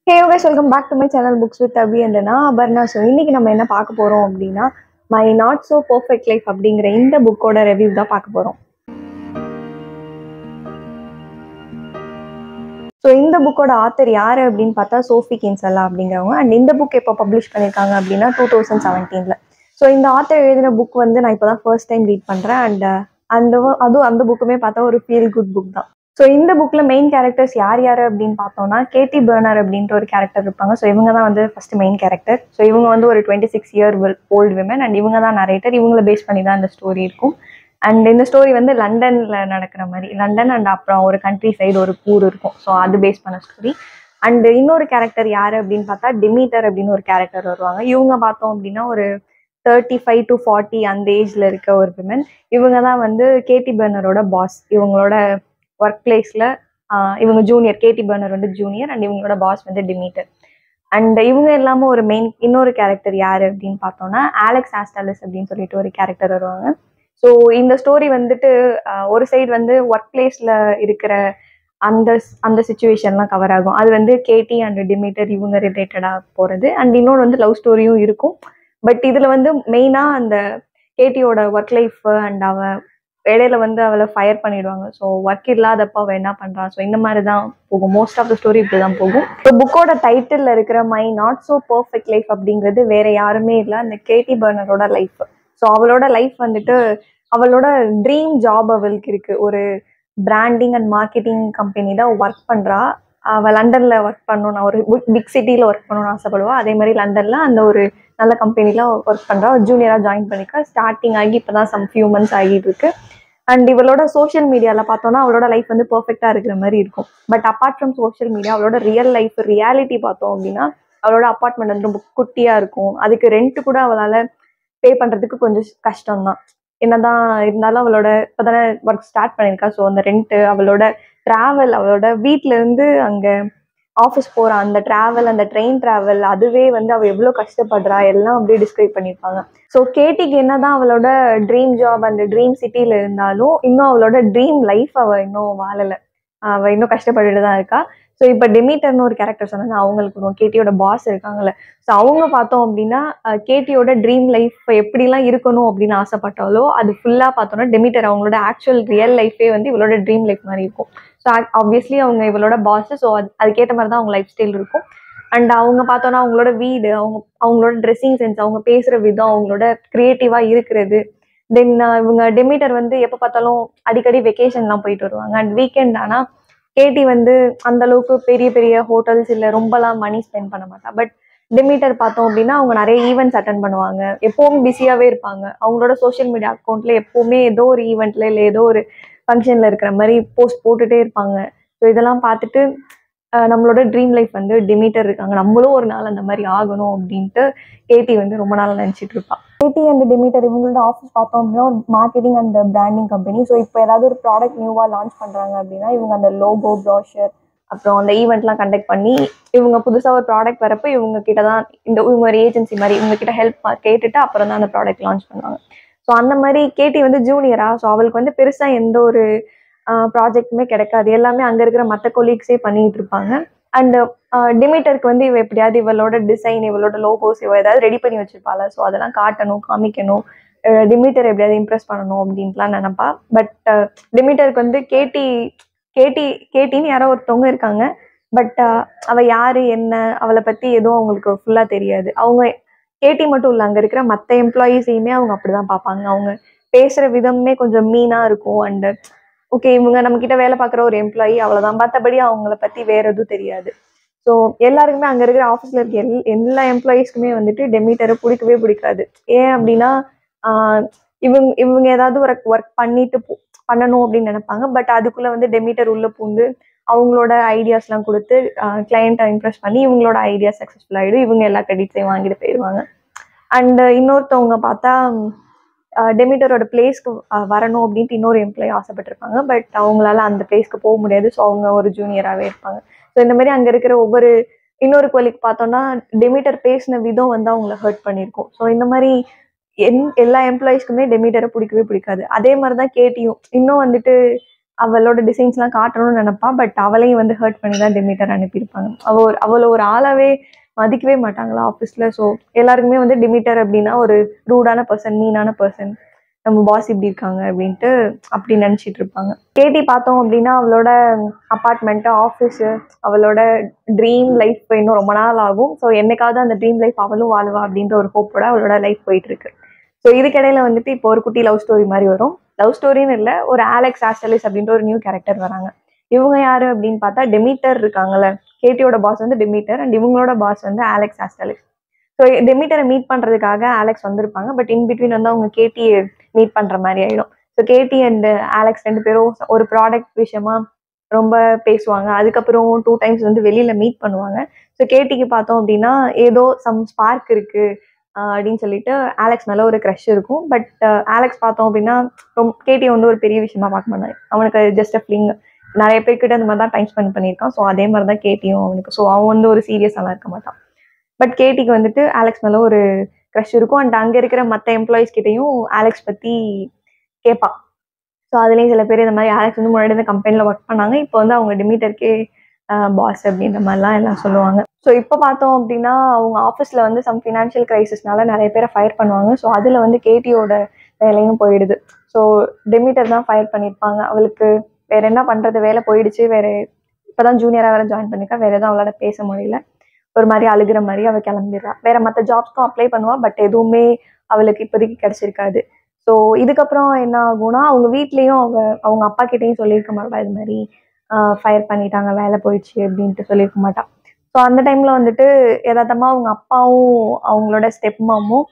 hey Yogesh welcome back to my channel books with Abhi and நான் Aparna so இன்னைக்கு நம்ம என்ன பார்க்க போகிறோம் அப்படின்னா my not so perfect life அப்படிங்கிற இந்த புக்கோட ரிவ்யூ தான் பார்க்க போகிறோம் ஸோ இந்த புக்கோட ஆத்தர் யார் அப்படின்னு பார்த்தா சோஃபி கின்சல்லா அப்படிங்கிறவங்க அண்ட் இந்த புக் எப்போ பப்ளிஷ் பண்ணியிருக்காங்க அப்படின்னா டூ தௌசண்ட் செவன்டீனில் ஸோ இந்த ஆத்தர் எழுதின புக் வந்து நான் இப்போ தான் ஃபர்ஸ்ட் டைம் ரீட் பண்ணுறேன் அண்ட் அந்த அதுவும் அந்த புக்குமே பார்த்தா ஒரு ஃபீல் குட் புக் தான் ஸோ இந்த புக்ல மெயின் கேரக்டர்ஸ் யார் யார் அப்படின்னு பார்த்தோம்னா கேடி பர்னர் அப்படின்ற ஒரு கேரக்டர் இருப்பாங்க ஸோ இவங்க தான் வந்து ஃபர்ஸ்ட் மெயின் கேரக்டர் ஸோ இவங்க வந்து ஒரு twenty six year old women and இவங்க தான் நரேட்டர் இவங்கள பேஸ் பண்ணி தான் இந்த ஸ்டோரி இருக்கும் அண்ட் இந்த ஸ்டோரி வந்து லண்டன்ல நடக்கிற மாதிரி லண்டன் அண்ட் அப்புறம் ஒரு கண்ட்ரி சைடு ஒரு ஊர் இருக்கும் ஸோ அது பேஸ் பண்ண ஸ்டோரி அண்ட் இன்னொரு கேரக்டர் யார் அப்படின்னு பார்த்தா டிமீட்டர் அப்படின்னு ஒரு கேரக்டர் வருவாங்க இவங்க பார்த்தோம் அப்படின்னா ஒரு தேர்ட்டி ஃபைவ் டு ஃபார்ட்டி அந்த ஏஜ்ல இருக்க ஒரு விமன் இவங்க தான் வந்து கேடி பர்னரோட பாஸ் இவங்களோட ஒர்க் பிளேஸில் இவங்க ஜூனியர் கேடி பர்னர் வந்து ஜூனியர் அண்ட் இவங்களோட பாஸ் வந்து டிமீட்டர் அண்ட் இவங்க இல்லாமல் ஒரு மெயின் இன்னொரு கேரக்டர் யார் அப்படின்னு பார்த்தோம்னா ஆலெக்ஸ் ஆஸ்டாலிஸ் அப்படின்னு சொல்லிட்டு ஒரு கேரக்டர் வருவாங்க ஸோ இந்த ஸ்டோரி வந்துட்டு ஆஹ் ஒரு சைடு வந்து ஒர்க் பிளேஸில் இருக்கிற அந்த அந்த சுச்சுவேஷன்லாம் கவர் ஆகும் அது வந்து கேடி அண்ட் டிமீட்டர் இவங்க ரிலேட்டடாக போகிறது அண்ட் இன்னொன்று வந்து லவ் ஸ்டோரியும் இருக்கும் பட் இதில் வந்து மெயினாக அந்த கேடியோட ஒர்க் லைஃப் அண்ட் அவ இடையில வந்து அவளை ஃபயர் பண்ணிடுவாங்க ஸோ ஒர்க் இல்லாதப்ப அவள் என்ன பண்ணுறான் ஸோ இந்த மாதிரி தான் போகும் மோஸ்ட் ஆஃப் த ஸ்டோரி இப்படி தான் போகும் ஸோ புக்கோட டைட்டில் இருக்கிற my not so perfect life அப்படிங்கிறது வேற யாருமே இல்லை அந்த கேடி பர்னரோட லைஃப் ஸோ அவளோட லைஃப் வந்துட்டு அவளோட ட்ரீம் ஜாப் அவளுக்கு இருக்கு ஒரு பிராண்டிங் அண்ட் மார்க்கெட்டிங் கம்பெனில ஒர்க் பண்றா அவள் லண்டன்ல ஒர்க் பண்ணணும் ஒரு பிக் சிட்டில ஒர்க் பண்ணணும்னு ஆசைப்படுவா அதே மாதிரி லண்டன்ல அந்த ஒரு நல்ல கம்பெனில ஒர்க் பண்றா ஜூனியரா ஜாயின் பண்ணிக்கா ஸ்டார்டிங் ஆகி இப்பதான் சம் ஃபியூ மந்த்ஸ் ஆகிட்டு இருக்கு அண்ட் இவளோட சோஷியல் மீடியால பார்த்தோம்னா அவளோட லைஃப் வந்து பெர்ஃபெக்டா இருக்கிற மாதிரி இருக்கும் but apart from social media அவளோட ரியல் லைஃப் ரியாலிட்டி பார்த்தோம் அப்படின்னா அவளோட அப்பார்ட்மெண்ட் வந்து ரொம்ப குட்டியா இருக்கும் அதுக்கு ரெண்ட் கூட அவளால பே பண்றதுக்கு கொஞ்சம் கஷ்டம்தான் என்னதான் இருந்தாலும் அவளோட இப்போதானே ஒர்க் ஸ்டார்ட் பண்ணியிருக்கா ஸோ அந்த ரெண்ட்டு அவளோட ட்ராவல் அவளோட வீட்ல இருந்து அங்கே ஆஃபீஸ் போகிற அந்த ட்ராவல் அந்த ட்ரெயின் ட்ராவல் அதுவே வந்து அவள் எவ்வளோ கஷ்டப்படுறா எல்லாம் அப்படியே டிஸ்கிரைப் பண்ணியிருப்பாங்க ஸோ கேட்டிக்கு என்னதான் அவளோட ட்ரீம் ஜாப் அந்த ட்ரீம் சிட்டியில் இருந்தாலும் இன்னும் அவளோட ட்ரீம் லைஃப் அவள் இன்னும் வாழலை அவள் இன்னும் கஷ்டப்பட்டுட்டு தான் இருக்கா ஸோ இப்போ டெமிட்டர்னு ஒரு கேரக்டர் சொன்னாங்க அவங்களுக்கு கேட்டியோட பாஸ் இருக்காங்கல்ல ஸோ அவங்க பார்த்தோம் அப்படின்னா அஹ், கேட்டியோட ட்ரீம் லைஃப் எப்படிலாம் இருக்கணும் அப்படின்னு ஆசைப்பட்டாலோ அது ஃபுல்லாக பார்த்தோம்னா டெமிட்டர் அவங்களோட ஆக்சுவல் ரியல் லைஃபே வந்து இவளோட ட்ரீம் லைஃப் மாதிரி இருக்கும் ஸோ ஆப்வியஸ்லி அவங்க இவளோட பாஸ் ஸோ அது அதுக்கேற்ற மாதிரி தான் அவங்க லைஃப் ஸ்டைல் இருக்கும் அண்ட் அவங்க பார்த்தோன்னா அவங்களோட வீடு அவங்க அவங்களோட ட்ரெஸ்ஸிங் சென்ஸ் அவங்க பேசுகிற விதம் அவங்களோட க்ரியேட்டிவாக இருக்கிறது தென் இவங்க டெமிட்டர் வந்து எப்போ பார்த்தாலும் அடிக்கடி வெக்கேஷன்லாம் போயிட்டு வருவாங்க அண்ட் வீக்கெண்ட் ஆனால் கேட்டி வந்து அந்த அளவுக்கு பெரிய பெரிய ஹோட்டல்ஸ் இல்லை ரொம்பலாம் மணி ஸ்பெண்ட் பண்ண மாட்டா பட் டெமிட்டர் பார்த்தோம் அப்படின்னா அவங்க நிறைய ஈவெண்ட்ஸ் அட்டன் பண்ணுவாங்க எப்பவும் பிஸியாகவே இருப்பாங்க அவங்களோட சோஷியல் மீடியா அக்கௌண்ட்ல எப்பவுமே ஏதோ ஒரு ஈவெண்ட்ல இல்லை ஏதோ ஒரு ஃபங்க்ஷனில் இருக்கிற மாதிரி போஸ்ட் போட்டுட்டே இருப்பாங்க ஸோ இதெல்லாம் பார்த்துட்டு அஹ், நம்மளோட ட்ரீம் லைஃப் வந்து டிமீட்டர் இருக்காங்க நம்மளும் ஒரு நாள் அந்த மாதிரி ஆகணும் அப்படின்ட்டு கேட்டி வந்து ரொம்ப நாள் நினச்சிட்டு இருப்பா கேட்டி அண்ட் டிமீட்டர் இவங்களோட ஆஃபீஸ் பார்த்தோம் அப்படின்னா marketing and branding company so இப்போ ஏதாவது ஒரு ப்ராடக்ட் நியூவாக லான்ச் பண்ணுறாங்க அப்படின்னா இவங்க அந்த லோகோ ப்ராஷர் அப்புறம் அந்த ஈவெண்ட்லாம் கண்டக்ட் பண்ணி இவங்க புதுசாக ஒரு ப்ராடக்ட் வரப்போ இவங்க கிட்ட தான் இந்த இவங்க ஒரு ஏஜென்சி மாதிரி இவங்க கிட்ட ஹெல்ப் கேட்டுட்டு அப்புறம் தான் அந்த ப்ராடக்ட் லான்ச் பண்ணுவாங்க ஸோ அந்த மாதிரி கேட்டி வந்து ஜூனியரா ஸோ அவளுக்கு வந்து பெருசாக எந்த ஒரு ப்ராஜெக்ட்டுமே கிடைக்காது எல்லாமே அங்கே இருக்கிற மற்ற கொலீக்ஸே பண்ணிட்டு இருப்பாங்க அண்ட் டிமீட்டருக்கு வந்து இவ எப்படியாவது இவளோட டிசைன் இவளோட லோகோஸ் இவ ஏதாவது ரெடி பண்ணி வச்சிருப்பாள் ஸோ அதெல்லாம் காட்டணும் காமிக்கணும் டிமீட்டர் எப்படியாவது இம்ப்ரெஸ் பண்ணணும் அப்படின்ட்டுலாம் நினைப்பா பட் டிமீட்டருக்கு வந்து கேட்டி கேட்டி கேட்டின்னு யாரோ ஒருத்தவங்க இருக்காங்க பட் அவ யாரு என்ன அவளை பத்தி எதுவும் அவங்களுக்கு ஃபுல்லா தெரியாது அவங்க கேட்டி மட்டும் இல்லை அங்க இருக்கிற மற்ற எம்ப்ளாயீஸையுமே அவங்க அப்படிதான் பார்ப்பாங்க அவங்க பேசுற விதமே கொஞ்சம் மீனா இருக்கும் அண்ட் ஓகே இவங்க நம்ம கிட்ட வேலை பார்க்குற ஒரு எம்ப்ளாயி அவ்வளவுதான் மற்றபடி அவங்கள பத்தி வேற எதுவும் தெரியாது ஸோ எல்லாருக்குமே அங்க இருக்கிற ஆஃபீஸ்ல இருக்க எல் எல்லா எம்ப்ளாயீஸ்க்குமே வந்துட்டு டெமிட்டரை பிடிக்கவே பிடிக்காது ஏன் அப்படின்னா ஆஹ் இவங்க இவங்க ஏதாவது ஒரு ஒர்க் பண்ணிட்டு போ- பண்ணணும் அப்படின்னு நினைப்பாங்க பட் அதுக்குள்ள வந்து டெமிட்டர் உள்ள பூந்து அவங்களோட ஐடியாஸ்லாம் கொடுத்து கிளையண்ட்டை இம்ப்ரெஸ் பண்ணி இவங்களோட ஐடியா சக்ஸஸ்ஃபுல் ஆகிடும் இவங்க எல்லா கிரெடிட்ஸையும் வாங்கிட்டு போயிடுவாங்க அண்ட் இன்னொருத்தவங்க பார்த்தா டெமிட்டரோட பிளேஸ்க்கு வரணும் அப்படின்ட்டு இன்னொரு எம்ப்ளாயி ஆசைப்பட்டிருப்பாங்க பட் அவங்களால அந்த பிளேஸ்க்கு போக முடியாது ஸோ அவங்க ஒரு ஜூனியராகவே இருப்பாங்க ஸோ இந்த மாதிரி அங்கே இருக்கிற ஒவ்வொரு இன்னொரு கோலிக்கு பார்த்தோம்னா டெமிட்டர் பேசின விதம் வந்து அவங்கள ஹர்ட் பண்ணியிருக்கும் ஸோ இந்த மாதிரி என் எல்லா எம்ப்ளாயீஸ்க்குமே டெமிட்டரை பிடிக்கவே பிடிக்காது அதே மாதிரி தான் கேட்டியும் இன்னும் வந்துட்டு அவளோட டிசைன்ஸ்லாம் காட்டணும்னு நினைப்பா பட் அவளையும் வந்து ஹர்ட் பண்ணி தான் டெமீட்டர் அனுப்பியிருப்பாங்க அவ ஒரு அவளை ஒரு ஆளாவே மதிக்கவே மாட்டாங்களா ஆஃபீஸில் ஸோ எல்லாருக்குமே வந்து டிமிட்டர் அப்படின்னா ஒரு ரூடான பர்சன் மீனான பர்சன் நம்ம பாஸ் இப்படி இருக்காங்க அப்படின்ட்டு அப்படி நினச்சிட்டு இருப்பாங்க கேட்டி பார்த்தோம் அப்படின்னா அவளோட அப்பார்ட்மெண்ட்டு ஆஃபீஸு அவளோட ட்ரீம் லைஃப் இன்னும் ரொம்ப நாள் ஆகும் ஸோ என்னைக்காவது அந்த ட்ரீம் லைஃப் அவளும் வாழுவா அப்படின்ற ஒரு ஹோப்போட அவளோட லைஃப் போயிட்டு இருக்கு ஸோ இதுக்கிடையில வந்துட்டு இப்போ ஒரு குட்டி லவ் ஸ்டோரி மாதிரி வரும் லவ் ஸ்டோரின்னு இல்லை ஒரு ஆலெக்ஸ் ஆஸ்டலிஸ் அப்படின்ற ஒரு நியூ கேரக்டர் வராங்க இவங்க யாரு அப்படின்னு பார்த்தா டெமீட்டர் இருக்காங்கல்ல கேட்டியோட பாஸ் வந்து டெமீட்டர் அண்ட் இவங்களோட பாஸ் வந்து ஆலெக்ஸ் ஆஸ்டலிஸ் ஸோ டெமீட்டரை மீட் பண்ணுறதுக்காக ஆலெக்ஸ் வந்திருப்பாங்க பட் இன் பிட்வீன் வந்து அவங்க கேட்டியை மீட் பண்ணுற மாதிரி ஆயிடும் ஸோ கேட்டி அண்ட் ஆலெக்ஸ் ரெண்டு பேரும் ஒரு ப்ராடக்ட் விஷயமா ரொம்ப பேசுவாங்க அதுக்கப்புறம் டூ டைம்ஸ் வந்து வெளியில மீட் பண்ணுவாங்க ஸோ கேட்டிக்கு பார்த்தோம் அப்படின்னா ஏதோ சம் ஸ்பார்க் இருக்கு ஆஹ் அப்படின்னு சொல்லிட்டு ஆலெக்ஸ் மேல ஒரு க்ரஷ் இருக்கும் பட் ஆலெக்ஸ் பார்த்தோம் அப்படின்னா ரொம்ப கேட்டியை வந்து ஒரு பெரிய விஷயமா பார்க்க மாட்டாங்க அவனுக்கு ஜஸ்ட் அ ஃபிளிங் நிறைய பேர்கிட்ட அந்த மாதிரி தான் டைம் ஸ்பெண்ட் பண்ணியிருக்கான் ஸோ அதே மாதிரி தான் கேட்டியும் அவனுக்கு ஸோ அவன் வந்து ஒரு சீரியஸாலாம் இருக்க மாட்டான் பட் கேட்டிக்கு வந்துட்டு ஆலெக்ஸ் மேல ஒரு க்ரஷ் இருக்கும் அண்ட் அங்கே இருக்கிற மற்ற எம்ப்ளாயிஸ் கிட்டேயும் ஆலெக்ஸ் பற்றி கேட்பான் ஸோ அதுலேயும் சில பேர் இந்த மாதிரி ஆலெக்ஸ் வந்து முன்னாடி இந்த கம்பெனியில் ஒர்க் பண்ணாங்க இப்போ வந்து அவங்க டிமிட்டருக்கே பாஸ் அப்படின்ற மாதிரிலாம் எல்லாம் சொல்லுவாங்க ஸோ இப்போ பார்த்தோம் அப்படின்னா அவங்க ஆஃபீஸில் வந்து சம் ஃபினான்ஷியல் க்ரைசிஸ்னால நிறைய பேரை ஃபயர் பண்ணுவாங்க ஸோ அதில் வந்து கேட்டியோட வேலையும் போயிடுது ஸோ டெமிட்டர் தான் ஃபயர் பண்ணியிருப்பாங்க அவளுக்கு வேற என்ன பண்ணுறது வேலை போயிடுச்சு வேற இப்போதான் ஜூனியராக வேற ஜாயின் பண்ணிருக்கா வேற எதுவும் அவளால பேச முடியல ஒரு மாதிரி அழுகிற மாதிரி அவள் கிளம்பிடுறா வேற மற்ற ஜாப்ஸ்க்கும் அப்ளை பண்ணுவா பட் எதுவுமே அவளுக்கு இப்போதைக்கு கிடைச்சிருக்காது ஸோ இதுக்கப்புறம் என்ன ஆகும்னா அவங்க வீட்லேயும் அவங்க அவங்க அப்பா கிட்டேயும் சொல்லியிருக்க மாட்டா இது மாதிரி ஃபயர் பண்ணிட்டாங்க வேலை போயிடுச்சு அப்படின்ட்டு சொல்லியிருக்க மாட்டா ஸோ அந்த டைமில் வந்துட்டு யதார்த்தமாக அவங்க அப்பாவும் அவங்களோட ஸ்டெப் மாமும்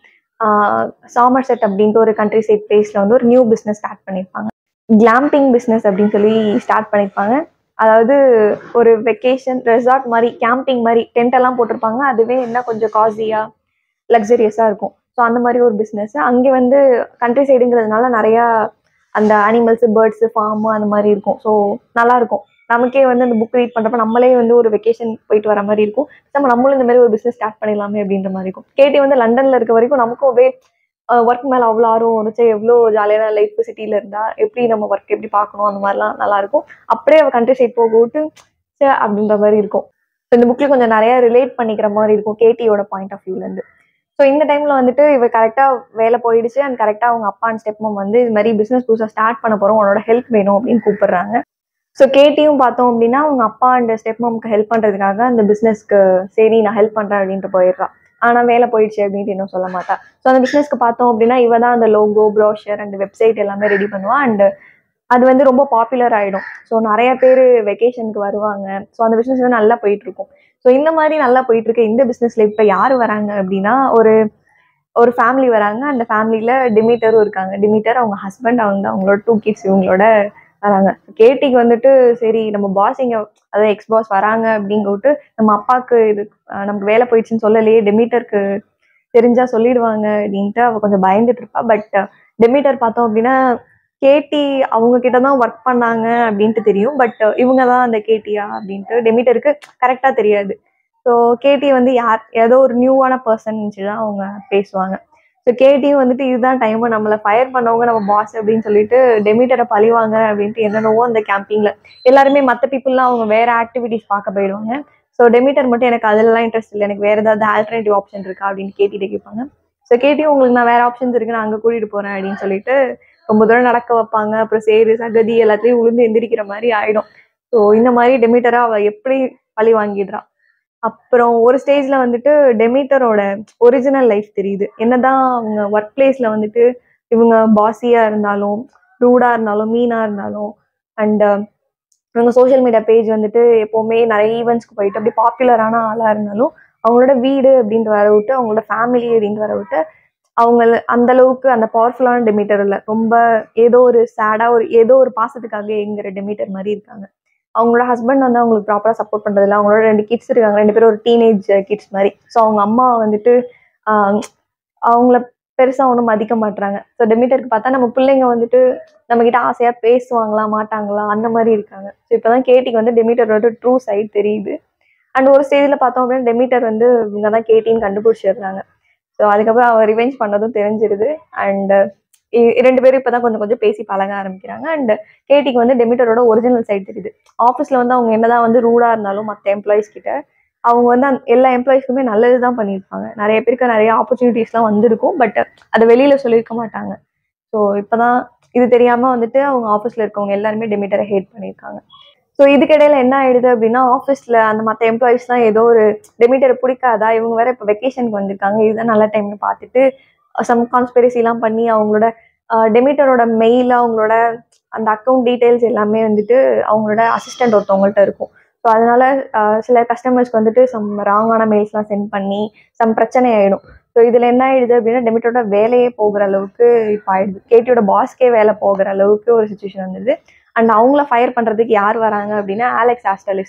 சாமர் செட் அப்படின்ட்டு ஒரு கண்ட்ரி சைட் பிளேஸில் வந்து ஒரு நியூ பிஸ்னஸ் ஸ்டார்ட் பண்ணியிருப்பாங்க கிளாம்பிங் பிஸ்னஸ் அப்படின்னு சொல்லி ஸ்டார்ட் பண்ணியிருப்பாங்க அதாவது ஒரு வெக்கேஷன் ரெசார்ட் மாதிரி கேம்பிங் மாதிரி டென்ட் எல்லாம் போட்டிருப்பாங்க அதுவே என்ன கொஞ்சம் காஸ்ட்லியாக லக்ஸரியஸாக இருக்கும் ஸோ அந்த மாதிரி ஒரு பிஸ்னஸ் அங்கே வந்து கண்ட்ரி சைடுங்கிறதுனால நிறையா அந்த அனிமல்ஸு பேர்ட்ஸு ஃபார்மு அந்த மாதிரி இருக்கும் ஸோ நல்லா இருக்கும் நமக்கே வந்து அந்த புக் ரீட் பண்ணுறப்ப நம்மளே வந்து ஒரு வெக்கேஷன் போயிட்டு வர மாதிரி இருக்கும் நம்ம நம்மளும் இந்த மாதிரி ஒரு பிஸ்னஸ் ஸ்டார்ட் பண்ணிடலாமே அப்படின்ற மாதிரி இருக்கும் கேட்டி வந்து லண்டனில் இருக்க வரைக்கும் நமக்கும் அப்படியே ஒர்க் மேலே அவ்வளோ ஆர்வம் இருந்துச்சு எவ்வளோ ஜாலியான லைஃப் சிட்டியில் இருந்தா எப்படி நம்ம ஒர்க் எப்படி பார்க்கணும் அந்த மாதிரிலாம் நல்லா இருக்கும் அப்படியே அவள் கண்ட்ரி சைட் போக விட்டு சே அப்படின்ற மாதிரி இருக்கும் ஸோ இந்த புக்கில் கொஞ்சம் நிறைய ரிலேட் பண்ணிக்கிற மாதிரி இருக்கும் கேட்டியோட பாயிண்ட் ஆஃப் வியூலேருந்து ஸோ இந்த டைமில் வந்துட்டு இவ கரெக்டாக வேலை போயிடுச்சு அண்ட் கரெக்டாக அவங்க அப்பா அண்ட் ஸ்டெப் மம் வந்து இது மாதிரி பிஸ்னஸ் புதுசாக ஸ்டார்ட் பண்ண போகிறோம் உன்னோட ஹெல்ப் வேணும் அப்படின்னு கூப்பிடுறாங்க ஸோ கேட்டியும் பார்த்தோம் அப்படின்னா அவங்க அப்பா அண்ட் ஸ்டெப் மம்க்கு ஹெல்ப் பண்ணுறதுக்காக அந்த பிஸ்னஸ்க்கு சரி நான் ஹெல்ப் பண்ணுறேன் அப்படின்ட்டு போயிடுறான் ஆனால் வேலை போயிடுச்சு அப்படின்ட்டு இன்னும் சொல்ல மாட்டா ஸோ அந்த பிஸ்னஸ்க்கு பார்த்தோம் அப்படின்னா இவ தான் அந்த லோகோ ப்ரோஷர் அண்ட் வெப்சைட் எல்லாமே ரெடி பண்ணுவா அண்ட் அது வந்து ரொம்ப பாப்புலர் ஆகிடும் ஸோ நிறைய பேர் வெக்கேஷனுக்கு வருவாங்க ஸோ அந்த பிஸ்னஸ் வந்து நல்லா போயிட்டு இருக்கும் ஸோ இந்த மாதிரி நல்லா போயிட்டு இருக்க இந்த பிஸ்னஸ்ல இப்போ யார் வராங்க அப்படின்னா ஒரு ஒரு ஃபேமிலி வராங்க அந்த ஃபேமிலியில் டிமிட்டரும் இருக்காங்க டிமிட்டர் அவங்க ஹஸ்பண்ட் அவங்க அவங்களோட டூ கிட்ஸ் இவங்களோட வராங்க கேட்டிக்கு வந்துட்டு சரி நம்ம பாஸ் இங்கே அதாவது எக்ஸ் பாஸ் வராங்க அப்படிங்க விட்டு நம்ம அப்பாவுக்கு இது அஹ் நமக்கு வேலை போயிடுச்சுன்னு சொல்லலையே டெமிட்டருக்கு தெரிஞ்சா சொல்லிடுவாங்க அப்படின்ட்டு அவ கொஞ்சம் பயந்துட்டு இருப்பா பட் டெமிட்டர் பார்த்தோம் அப்படின்னா கேட்டி அவங்க கிட்ட தான் ஒர்க் பண்ணாங்க அப்படின்ட்டு தெரியும் பட் இவங்க தான் அந்த கேட்டியா அப்படின்ட்டு டெமிட்டருக்கு கரெக்டாக தெரியாது ஸோ கேட்டி வந்து யார் ஏதோ ஒரு நியூவான பர்சன் தான் அவங்க பேசுவாங்க ஸோ கேட்டியும் வந்துட்டு இதுதான் டைம் நம்மளை ஃபயர் பண்ணவங்க நம்ம பாஸ் அப்படின்னு சொல்லிட்டு டெமிட்டரை பழி வாங்குறேன் அப்படின்ட்டு என்னென்னவோ அந்த கேம்பிங்ல எல்லாருமே மற்ற பீப்புளெலாம் அவங்க வேற ஆக்டிவிட்டிஸ் பார்க்க போயிடுவாங்க ஸோ டெமிட்டர் மட்டும் எனக்கு அதிலலாம் இன்ட்ரெஸ்ட் இல்லை எனக்கு வேற ஏதாவது ஆல்டர்னேட்டிவ் ஆப்ஷன் இருக்கா அப்படின்னு கேட்டிட்டு கேட்பாங்க ஸோ கேட்டியும் உங்களுக்கு நான் வேற ஆப்ஷன்ஸ் இருக்கு நான் அங்கே கூட்டிட்டு போறேன் அப்படின்னு சொல்லிட்டு ரொம்ப தூரம் நடக்க வைப்பாங்க அப்புறம் சேரு சகதி எல்லாத்தையும் உளுந்து எந்திரிக்கிற மாதிரி ஆயிடும் ஸோ இந்த மாதிரி டெமிட்டரா அவ எப்படி பழி வாங்கிடுறா அப்புறம் ஒரு ஸ்டேஜ்ல வந்துட்டு டெமிட்டரோட ஒரிஜினல் லைஃப் தெரியுது என்னதான் அவங்க ஒர்க் பிளேஸ்ல வந்துட்டு இவங்க பாசியா இருந்தாலும் ரூடா இருந்தாலும் மீனா இருந்தாலும் அண்ட் இவங்க சோஷியல் மீடியா பேஜ் வந்துட்டு எப்போவுமே நிறைய ஈவெண்ட்ஸ்க்கு போயிட்டு அப்படி பாப்புலரான ஆளாக இருந்தாலும் அவங்களோட வீடு அப்படின்ட்டு வர விட்டு அவங்களோட ஃபேமிலி அப்படின்ட்டு வர விட்டு அவங்க அந்த அளவுக்கு அந்த பவர்ஃபுல்லான டெமிட்டர் இல்லை ரொம்ப ஏதோ ஒரு சேடா ஒரு ஏதோ ஒரு பாசத்துக்காக எங்கிற டெமிட்டர் மாதிரி இருக்காங்க அவங்களோட ஹஸ்பண்ட் வந்து அவங்களுக்கு ப்ராப்பராக சப்போர்ட் பண்ணுறதில்ல அவங்களோட ரெண்டு கிட்ஸ் இருக்காங்க ரெண்டு பேரும் ஒரு டீனேஜ் கிட்ஸ் மாதிரி ஸோ அவங்க அம்மா வந்துட்டு ஆஹ் அவங்கள பெருசாக ஒன்றும் மதிக்க மாட்றாங்க ஸோ டெமிட்டருக்கு பார்த்தா நம்ம பிள்ளைங்க வந்துட்டு நம்மக்கிட்ட ஆசையாக பேசுவாங்களா மாட்டாங்களா அந்த மாதிரி இருக்காங்க ஸோ இப்போ தான் கேட்டிக்கு வந்து டெமிட்டரோட ட்ரூ சைட் தெரியுது அண்ட் ஒரு ஸ்டேஜில் பார்த்தோம் அப்படின்னா டெமிட்டர் வந்து இவங்க தான் கேட்டின்னு கண்டுபிடிச்சிடுறாங்க ஸோ அதுக்கப்புறம் அவ ரிவெஞ்ச் பண்ணதும் தெரிஞ்சிருது அண்ட் ரெண்டு பேரும் இப்பதான் கொஞ்சம் கொஞ்சம் பேசி பழக ஆரம்பிக்கிறாங்க அண்ட் கேட்டிக்கு வந்து டெமிட்டரோட ஒரிஜினல் சைடு தெரியுது ஆஃபீஸ்ல வந்து அவங்க என்னதான் வந்து ரூடா இருந்தாலும் மற்ற எம்ப்ளாயிஸ் கிட்ட அவங்க வந்து அந்த எல்லா எம்ப்ளாயிஸ்க்குமே நல்லது தான் பண்ணியிருப்பாங்க நிறைய பேருக்கு நிறைய ஆப்பர்ச்சுனிட்டிஸ்லாம் வந்திருக்கும் பட் அதை வெளியில சொல்லியிருக்க மாட்டாங்க ஸோ இப்போதான் இது தெரியாம வந்துட்டு அவங்க ஆஃபீஸ்ல இருக்கவங்க எல்லாருமே டெமிட்டரை ஹேட் பண்ணியிருக்காங்க ஸோ இதுக்கிடையில என்ன ஆயிடுது அப்படின்னா ஆஃபீஸ்ல அந்த மற்ற எம்ப்ளாயிஸ்லாம் ஏதோ ஒரு டெமிட்டரை பிடிக்காதா இவங்க வேற இப்போ வெக்கேஷனுக்கு வந்திருக்காங்க இதுதான் நல்ல டைம்னு பார்த்துட்டு சம் கான்ஸ்பெரசிலாம் பண்ணி அவங்களோட டெமிட்டரோட மெயில் அவங்களோட அந்த அக்கௌண்ட் டீட்டெயில்ஸ் எல்லாமே வந்துட்டு அவங்களோட அசிஸ்டன்ட் ஒருத்தவங்கள்ட்ட இருக்கும் ஸோ அதனால ஆஹ் சில கஸ்டமர்ஸ்க்கு வந்துட்டு சம் ராங்கான மெயில்ஸ்லாம் சென்ட் பண்ணி சம் பிரச்சனை ஆயிடும் ஸோ இதில் என்ன ஆயிடுது அப்படின்னா டெமிட்டரோட வேலையே போகிற அளவுக்கு இப்போ ஆயிடுது கேட்டியோட பாஸ்க்கே வேலை போகிற அளவுக்கு ஒரு சுச்சுவேஷன் வந்தது அண்ட் அவங்கள ஃபயர் பண்ணுறதுக்கு யார் வராங்க அப்படின்னா ஆலெக்ஸ் ஆஸ்டலிஸ்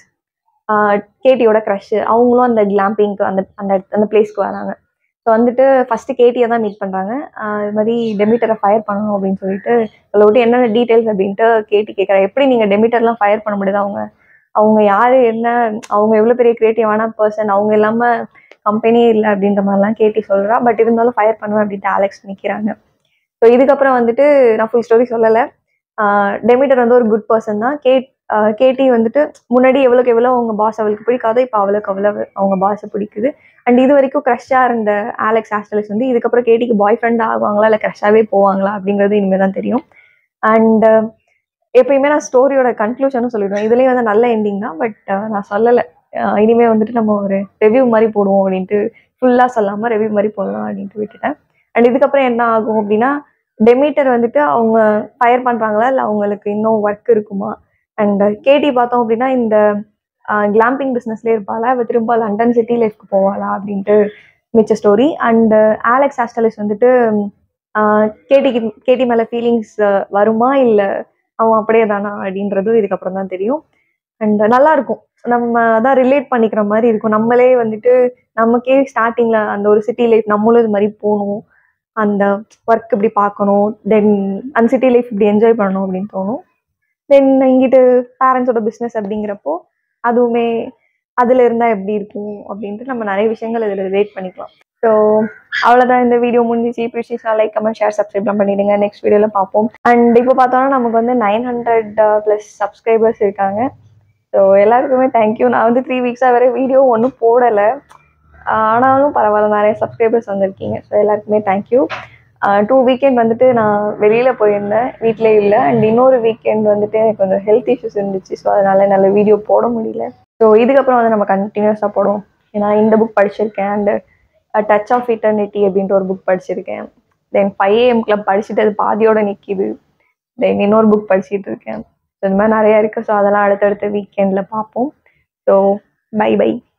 கேட்டியோட க்ரஷ் அவங்களும் அந்த கிளாம்பிங்க்கு அந்த அந்த அந்த பிளேஸ்க்கு வராங்க ஸோ வந்துட்டு ஃபஸ்ட்டு கேட்டியை தான் மீட் பண்ணுறாங்க இது மாதிரி டெமிட்டரை ஃபயர் பண்ணணும் அப்படின்னு சொல்லிட்டு அதில் விட்டு என்னென்ன டீட்டெயில்ஸ் அப்படின்ட்டு கேட்டி கேட்குறேன் எப்படி நீங்கள் டெமிட்டர்லாம் ஃபயர் பண்ண முடியுது அவங்க அவங்க யார் என்ன அவங்க எவ்வளோ பெரிய கிரியேட்டிவான பர்சன் அவங்க இல்லாமல் கம்பெனியே இல்லை அப்படின்ற மாதிரிலாம் கேட்டி சொல்கிறா பட் இருந்தாலும் ஃபயர் பண்ணுவேன் அப்படின்ட்டு அலெக்ஸ் நிற்கிறாங்க ஸோ இதுக்கப்புறம் வந்துட்டு நான் ஃபுல் ஸ்டோரி சொல்லலை டெமிட்டர் வந்து ஒரு குட் பர்சன் தான் கேட் ஆஹ் கேட்டி வந்துட்டு முன்னாடி எவ்வளோக்கு எவ்வளோ அவங்க பாஸ் அவளுக்கு பிடிக்காதோ இப்போ அவளுக்கு அவ்வளோ அவங்க பாஸை பிடிக்குது அண்ட் இது வரைக்கும் க்ரஷ்ஷாக இருந்த ஆலெக்ஸ் ஆஸ்டலிஸ் வந்து இதுக்கப்புறம் கேட்டிக்கு பாய் ஃப்ரெண்ட் ஆகுவாங்களா இல்லை க்ரஷ்ஷாகவே போவாங்களா அப்படிங்கிறது இனிமேல் தான் தெரியும் அண்ட் எப்பயுமே நான் ஸ்டோரியோட கன்க்ளூஷனும் சொல்லிடுவேன் இதுலேயும் வந்து நல்ல எண்டிங் தான் பட் நான் சொல்லலை இனிமேல் வந்துட்டு நம்ம ஒரு ரிவ்யூ மாதிரி போடுவோம் அப்படின்ட்டு ஃபுல்லாக சொல்லாமல் ரிவ்யூ மாதிரி போடலாம் அப்படின்ட்டு விட்டுட்டேன் அண்ட் இதுக்கப்புறம் என்ன ஆகும் அப்படின்னா டெமீட்டர் வந்துட்டு அவங்க ஃபயர் பண்ணுறாங்களா இல்லை அவங்களுக்கு இன்னும் ஒர்க் இருக்குமா அண்ட் கேடி பார்த்தோம் அப்படின்னா இந்த கிளாம்பிங் பிஸ்னஸ்லேயே இருப்பாளா இவ திரும்ப லண்டன் சிட்டி லைஃப்க்கு போவாளா அப்படின்ட்டு மிச்ச ஸ்டோரி அண்ட் ஆலெக்ஸ் ஆஸ்டலிஸ் வந்துட்டு ஆஹ் கேட்டிக்கு கேட்டி மேலே ஃபீலிங்ஸ் வருமா இல்லை அவன் அப்படியே தானா அப்படின்றதும் இதுக்கப்புறம் தான் தெரியும் அண்ட் நல்லா இருக்கும் நம்ம அதான் ரிலேட் பண்ணிக்கிற மாதிரி இருக்கும் நம்மளே வந்துட்டு நமக்கே ஸ்டார்டிங்கில் அந்த ஒரு சிட்டி லைஃப் நம்மளும் இது மாதிரி போகணும் அந்த ஒர்க் இப்படி பார்க்கணும் தென் அந்த சிட்டி லைஃப் இப்படி என்ஜாய் பண்ணணும் அப்படின்னு தோணும் தென் இங்கிட்டு பேரண்ட்ஸோட பிஸ்னஸ் அப்படிங்கிறப்போ அதுவுமே அதில் இருந்தால் எப்படி இருக்கும் அப்படின்ட்டு நம்ம நிறைய விஷயங்கள் இதில் ரிலேட் பண்ணிக்கலாம் ஸோ அவ்வளோதான் இந்த வீடியோ முடிஞ்சிச்சு பிடிச்சிச்சுனா லைக் கமெண்ட் ஷேர் சப்ஸ்கிரைப்லாம் பண்ணிடுங்க நெக்ஸ்ட் வீடியோவில் பார்ப்போம் அண்ட் இப்போ பார்த்தோன்னா நமக்கு வந்து நைன் ஹண்ட்ரட் ப்ளஸ் சப்ஸ்கிரைபர்ஸ் இருக்காங்க ஸோ எல்லாருக்குமே தேங்க்யூ நான் வந்து த்ரீ வீக்ஸாக வேறு வீடியோ ஒன்றும் போடலை ஆனாலும் பரவாயில்ல நிறைய சப்ஸ்கிரைபர்ஸ் வந்திருக்கீங்க ஸோ எல்லாருக்குமே தேங்க்யூ டூ வீக்கெண்ட் வந்துட்டு நான் வெளியில் போயிருந்தேன் வீட்டிலே இல்லை அண்ட் இன்னொரு வீக்கெண்ட் வந்துட்டு எனக்கு கொஞ்சம் ஹெல்த் இஷ்யூஸ் இருந்துச்சு ஸோ அதனால நல்ல வீடியோ போட முடியல ஸோ இதுக்கப்புறம் வந்து நம்ம கண்டினியூஸாக போடுவோம் ஏன்னா இந்த புக் படிச்சிருக்கேன் அண்ட் டச் ஆஃப் இட்டர்னிட்டி அப்படின்ட்டு ஒரு புக் படிச்சிருக்கேன் தென் ஃபைவ் ஏஎம் கிளப் படிச்சுட்டு அது பாதியோட நிற்கிது தென் இன்னொரு புக் படிச்சிட்டு இருக்கேன் ஸோ இந்த மாதிரி நிறையா இருக்குது ஸோ அதெல்லாம் அடுத்தடுத்த வீக்கெண்டில் பார்ப்போம் ஸோ பை பை